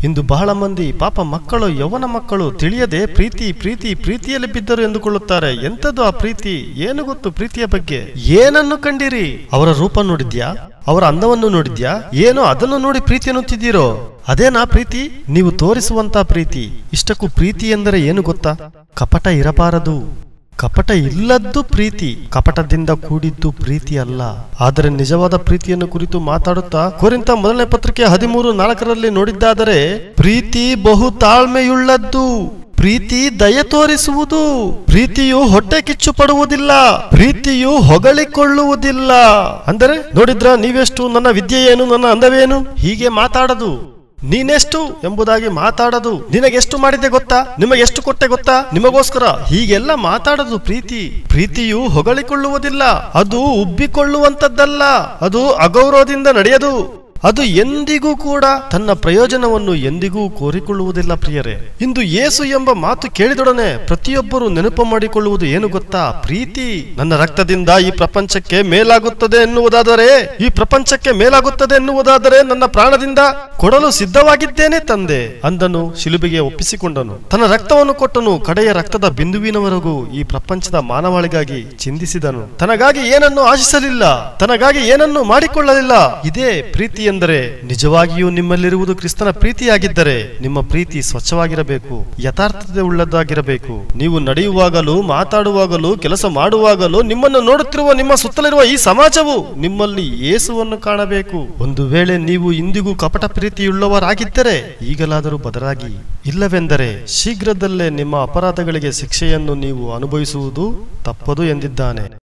ಇಂದು ಬಹಳ ಮಂದಿ ಪಾಪ ಮಕ್ಕಳು ಯೌವನ ಮಕ್ಕಳು ತಿಳಿಯದೆ ಪ್ರೀತಿ ಪ್ರೀತಿ ಪ್ರೀತಿಯಲ್ಲಿ ಬಿದ್ದರು ಎಂದುಕೊಳ್ಳುತ್ತಾರೆ ಎಂತದ್ದು ಆ ಪ್ರೀತಿ ಏನು ಗೊತ್ತು ಪ್ರೀತಿಯ ಬಗ್ಗೆ ಏನನ್ನು ಕಂಡಿರಿ ಅವರ ರೂಪ ನೋಡಿದ್ಯಾ ಅವರ ಅಂದವನ್ನು ನೋಡಿದ್ಯಾ ಏನೋ ಅದನ್ನು ನೋಡಿ ಪ್ರೀತಿ ಅನ್ನುತ್ತಿದ್ದೀರೋ ಅದೇನಾ ಪ್ರೀತಿ ನೀವು ತೋರಿಸುವಂತ ಪ್ರೀತಿ ಇಷ್ಟಕ್ಕೂ ಪ್ರೀತಿ ಎಂದರೆ ಏನು ಗೊತ್ತಾ ಕಪಟ ಇರಬಾರದು ಕಪಟ ಇಲ್ಲದ್ದು ಪ್ರೀತಿ ಕಪಟದಿಂದ ಕೂಡಿದ್ದು ಪ್ರೀತಿ ಅಲ್ಲ ಆದರೆ ನಿಜವಾದ ಪ್ರೀತಿಯನ್ನು ಕುರಿತು ಮಾತಾಡುತ್ತಾ ಕೋರಿಂತ ಮೊದಲನೇ ಪತ್ರಿಕೆ ಹದಿಮೂರು ನಾಲ್ಕರಲ್ಲಿ ನೋಡಿದ್ದಾದರೆ ಪ್ರೀತಿ ಬಹು ತಾಳ್ಮೆಯುಳ್ಳದ್ದು ಪ್ರೀತಿ ದಯ ತೋರಿಸುವುದು ಪ್ರೀತಿಯು ಹೊಟ್ಟೆ ಕಿಚ್ಚು ಪಡುವುದಿಲ್ಲ ಪ್ರೀತಿಯು ಹೊಗಳಿಕೊಳ್ಳುವುದಿಲ್ಲ ಅಂದರೆ ನೋಡಿದ್ರ ನೀವೆಷ್ಟು ನನ್ನ ವಿದ್ಯೆ ಏನು ನನ್ನ ಅಂದವೇನು ಹೀಗೆ ಮಾತಾಡದು ನೀನೆಷ್ಟು ಎಂಬುದಾಗಿ ಮಾತಾಡದು ನಿನಗೆಷ್ಟು ಮಾಡಿದೆ ಗೊತ್ತಾ ನಿಮಗೆಷ್ಟು ಕೊಟ್ಟೆ ಗೊತ್ತಾ ನಿಮಗೋಸ್ಕರ ಹೀಗೆಲ್ಲ ಮಾತಾಡದು ಪ್ರೀತಿ ಪ್ರೀತಿಯು ಹೊಗಳಿಕೊಳ್ಳುವುದಿಲ್ಲ ಅದು ಉಬ್ಬಿಕೊಳ್ಳುವಂತದ್ದಲ್ಲ ಅದು ಅಗೌರವದಿಂದ ನಡೆಯದು ಅದು ಎಂದಿಗೂ ಕೂಡ ತನ್ನ ಪ್ರಯೋಜನವನ್ನು ಎಂದಿಗೂ ಕೋರಿಕೊಳ್ಳುವುದಿಲ್ಲ ಪ್ರಿಯರೇ ಇಂದು ಏಸು ಎಂಬ ಮಾತು ಕೇಳಿದೊಡನೆ ಪ್ರತಿಯೊಬ್ಬರು ನೆನಪು ಮಾಡಿಕೊಳ್ಳುವುದು ಏನು ಗೊತ್ತಾ ಪ್ರೀತಿ ನನ್ನ ರಕ್ತದಿಂದ ಈ ಪ್ರಪಂಚಕ್ಕೆ ಮೇಲಾಗುತ್ತದೆ ಎನ್ನುವುದಾದರೆ ಈ ಪ್ರಪಂಚಕ್ಕೆ ಮೇಲಾಗುತ್ತದೆ ಎನ್ನುವುದಾದರೆ ನನ್ನ ಪ್ರಾಣದಿಂದ ಕೊಡಲು ಸಿದ್ಧವಾಗಿದ್ದೇನೆ ತಂದೆ ಅಂದನು ಶಿಲುಬೆಗೆ ಒಪ್ಪಿಸಿಕೊಂಡನು ತನ್ನ ರಕ್ತವನ್ನು ಕೊಟ್ಟನು ಕಡೆಯ ರಕ್ತದ ಬಿಂದುವಿನವರೆಗೂ ಈ ಪ್ರಪಂಚದ ಮಾನವಾಳಿಗಾಗಿ ಚಿಂದಿಸಿದನು ತನಗಾಗಿ ಏನನ್ನು ಆಶಿಸಲಿಲ್ಲ ತನಗಾಗಿ ಏನನ್ನು ಮಾಡಿಕೊಳ್ಳಲಿಲ್ಲ ಇದೇ ಪ್ರೀತಿ ಎಂದರೆ ನಿಜವಾಗಿಯೂ ನಿಮ್ಮಲ್ಲಿರುವುದು ಕ್ರಿಸ್ತನ ಪ್ರೀತಿಯಾಗಿದ್ದರೆ ನಿಮ್ಮ ಪ್ರೀತಿ ಸ್ವಚ್ಛವಾಗಿರಬೇಕು ಯಥಾರ್ಥತೆ ಉಳ್ಳದ್ದಾಗಿರಬೇಕು ನೀವು ನಡೆಯುವಾಗಲೂ ಮಾತಾಡುವಾಗಲೂ ಕೆಲಸ ಮಾಡುವಾಗಲೂ ನಿಮ್ಮನ್ನು ನೋಡುತ್ತಿರುವ ನಿಮ್ಮ ಸುತ್ತಲಿರುವ ಈ ಸಮಾಜವು ನಿಮ್ಮಲ್ಲಿ ಯೇಸುವನ್ನು ಕಾಣಬೇಕು ಒಂದು ವೇಳೆ ನೀವು ಇಂದಿಗೂ ಕಪಟ ಪ್ರೀತಿಯುಳ್ಳವರಾಗಿದ್ದರೆ ಈಗಲಾದರೂ ಬದಲಾಗಿ ಇಲ್ಲವೆಂದರೆ ಶೀಘ್ರದಲ್ಲೇ ನಿಮ್ಮ ಅಪರಾಧಗಳಿಗೆ ಶಿಕ್ಷೆಯನ್ನು ನೀವು ಅನುಭವಿಸುವುದು ತಪ್ಪದು ಎಂದಿದ್ದಾನೆ